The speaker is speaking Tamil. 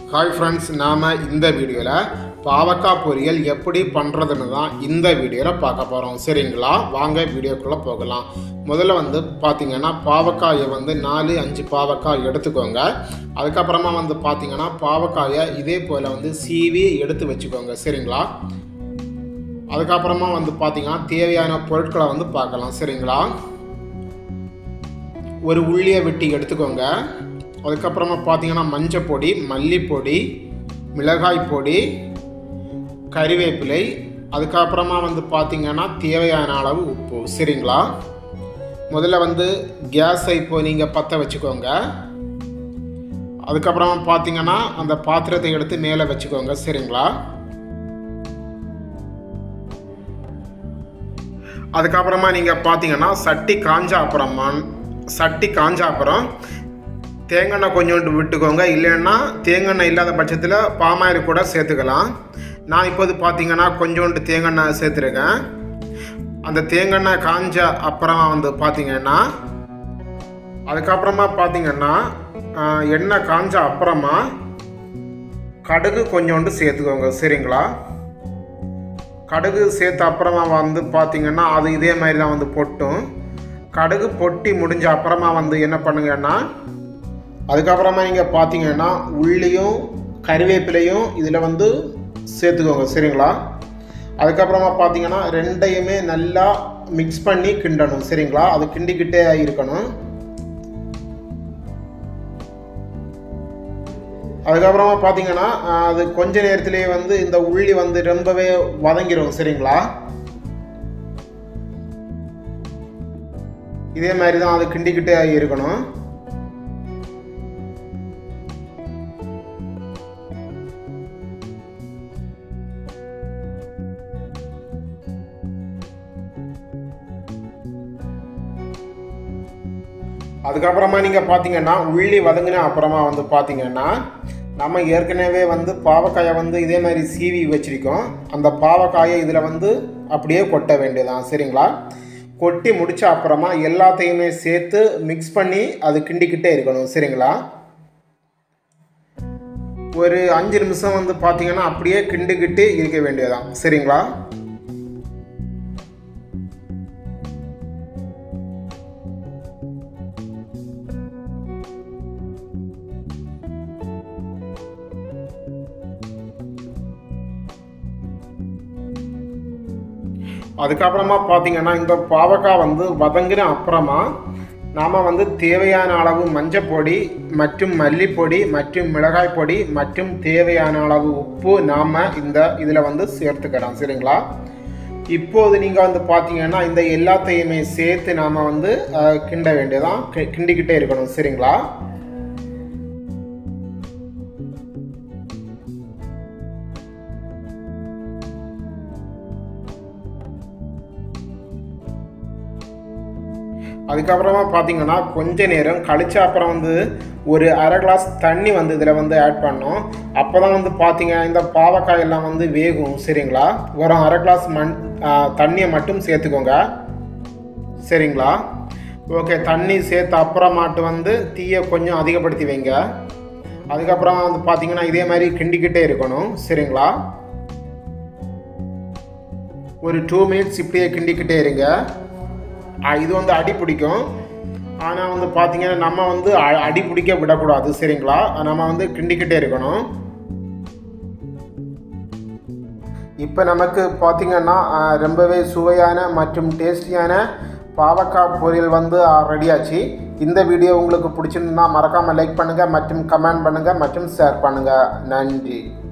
ஹாய் ஃப்ரெண்ட்ஸ் நாம் இந்த வீடியோவில் பாவக்காய் பொரியல் எப்படி பண்ணுறதுன்னு தான் இந்த வீடியோவில் பார்க்க போகிறோம் சரிங்களா வாங்க வீடியோக்குள்ளே போகலாம் முதல்ல வந்து பார்த்தீங்கன்னா பாவக்காயை வந்து நாலு அஞ்சு பாவக்காய் எடுத்துக்கோங்க அதுக்கப்புறமா வந்து பார்த்தீங்கன்னா பாவக்காயை இதே போல் வந்து சீவி எடுத்து வச்சுக்கோங்க சரிங்களா அதுக்கப்புறமா வந்து பார்த்தீங்கன்னா தேவையான பொருட்களை வந்து பார்க்கலாம் சரிங்களா ஒரு உள்ளியை வெட்டி எடுத்துக்கோங்க அதுக்கப்புறமா பார்த்தீங்கன்னா மஞ்சள் பொடி மல்லிப்பொடி மிளகாய் பொடி கறிவேப்பிலை அதுக்கப்புறமா வந்து பார்த்தீங்கன்னா தேவையான அளவு உப்பு சரிங்களா முதல்ல வந்து கேஸை இப்போ நீங்கள் பற்ற வச்சுக்கோங்க அதுக்கப்புறமா பார்த்தீங்கன்னா அந்த பாத்திரத்தை எடுத்து மேலே வச்சுக்கோங்க சரிங்களா அதுக்கப்புறமா நீங்கள் பார்த்தீங்கன்னா சட்டி காஞ்ச அப்புறமா சட்டி காஞ்ச அப்புறம் தேங்காய் கொஞ்சோண்டு விட்டுக்கோங்க இல்லைன்னா தேங்காய் இல்லாத பட்சத்தில் பாமாயில் கூட சேர்த்துக்கலாம் நான் இப்போது பார்த்தீங்கன்னா கொஞ்சோண்டு தேங்காய் சேர்த்துருக்கேன் அந்த தேங்காய் காஞ்ச அப்புறமா வந்து பார்த்தீங்கன்னா அதுக்கப்புறமா பார்த்தீங்கன்னா ஆஹ், எண்ணெய் காஞ்ச அப்புறமா கடுகு கொஞ்சோண்டு சேர்த்துக்கோங்க சரிங்களா கடுகு சேர்த்த அப்புறமா வந்து பார்த்தீங்கன்னா அது இதே மாதிரி தான் வந்து பொட்டும் கடுகு பொட்டி முடிஞ்ச அப்புறமா வந்து என்ன பண்ணுங்கன்னா அதுக்கப்புறமா நீங்கள் பார்த்தீங்கன்னா உள்ளியும் கறிவேப்பிலையும் இதில் வந்து சேர்த்துக்கோங்க சரிங்களா அதுக்கப்புறமா பார்த்தீங்கன்னா ரெண்டையுமே நல்லா மிக்ஸ் பண்ணி கிண்டணும் சரிங்களா அது கிண்டிக்கிட்டே இருக்கணும் அதுக்கப்புறமா பார்த்தீங்கன்னா ஆஹ், அது கொஞ்ச நேரத்திலேயே வந்து இந்த உள்ளி வந்து ரொம்பவே வதங்கிடும் சரிங்களா இதே மாதிரி தான் அது கிண்டிக்கிட்டே இருக்கணும் அதுக்கப்புறமா நீங்கள் பார்த்தீங்கன்னா உள்ளி வதங்கின அப்புறமா வந்து பார்த்தீங்கன்னா நம்ம ஏற்கனவே வந்து பாவக்காயை வந்து இதே மாதிரி சீவி வச்சிருக்கோம் அந்த பாவக்காயை இதில் வந்து அப்படியே கொட்ட வேண்டியதான் சரிங்களா கொட்டி முடிச்ச அப்புறமா எல்லாத்தையுமே சேர்த்து மிக்ஸ் பண்ணி அது கிண்டிக்கிட்டே இருக்கணும் சரிங்களா ஒரு அஞ்சு நிமிஷம் வந்து பார்த்தீங்கன்னா அப்படியே கிண்டிக்கிட்டு இருக்க வேண்டியதான் சரிங்களா அதுக்கப்புறமா பார்த்தீங்கன்னா இந்த பாவக்காய் வந்து வதங்கின அப்புறமா நாம் வந்து தேவையான அளவு மஞ்சள் பொடி மற்றும் மல்லிப்பொடி மற்றும் மிளகாய் பொடி மற்றும் தேவையான அளவு உப்பு நாம் இந்த இதில் வந்து சேர்த்துக்கிறோம் சரிங்களா இப்போது நீங்கள் வந்து பார்த்தீங்கன்னா இந்த எல்லாத்தையுமே சேர்த்து நாம் வந்து அஹ், கிண்ட வேண்டியதான் கி- கிண்டிக்கிட்டே இருக்கணும் சரிங்களா அதுக்கப்புறமா பார்த்தீங்கன்னா கொஞ்ச நேரம் கழிச்ச அப்புறம் வந்து ஒரு அரை கிளாஸ் தண்ணி வந்து இதில் வந்து ஆட் பண்ணோம் அப்போ தான் வந்து பார்த்தீங்க இந்த பாவக்காய் எல்லாம் வந்து வேகும் சரிங்களா ஒரு அரை கிளாஸ் மண் ஆ, தண்ணியை மட்டும் சேர்த்துக்கோங்க சரிங்களா ஓகே தண்ணி சேர்த்த அப்புறமாட்டு வந்து தீயை கொஞ்சம் அதிகப்படுத்தி வைங்க அதுக்கப்புறம் வந்து பார்த்தீங்கன்னா இதே மாதிரி கிண்டிக்கிட்டே இருக்கணும் சரிங்களா ஒரு டூ மினிட்ஸ் இப்படியே கிண்டிக்கிட்டே இருங்க ஆ, இது வந்து அடி பிடிக்கும் ஆனால் வந்து பார்த்தீங்கன்னா நம்ம வந்து அ- அடி பிடிக்க விடக்கூடாது சரிங்களா நம்ம வந்து கிண்டிக்கிட்டே இருக்கணும் இப்போ நமக்கு பார்த்தீங்கன்னா ஆ, ரொம்பவே சுவையான மற்றும் டேஸ்டியான பாவக்காய் பொரியல் வந்து ரெடியாச்சு இந்த வீடியோ உங்களுக்கு பிடிச்சிருந்தா மறக்காமல் லைக் பண்ணுங்கள் மற்றும் கமெண்ட் பண்ணுங்கள் மற்றும் ஷேர் பண்ணுங்கள் நன்றி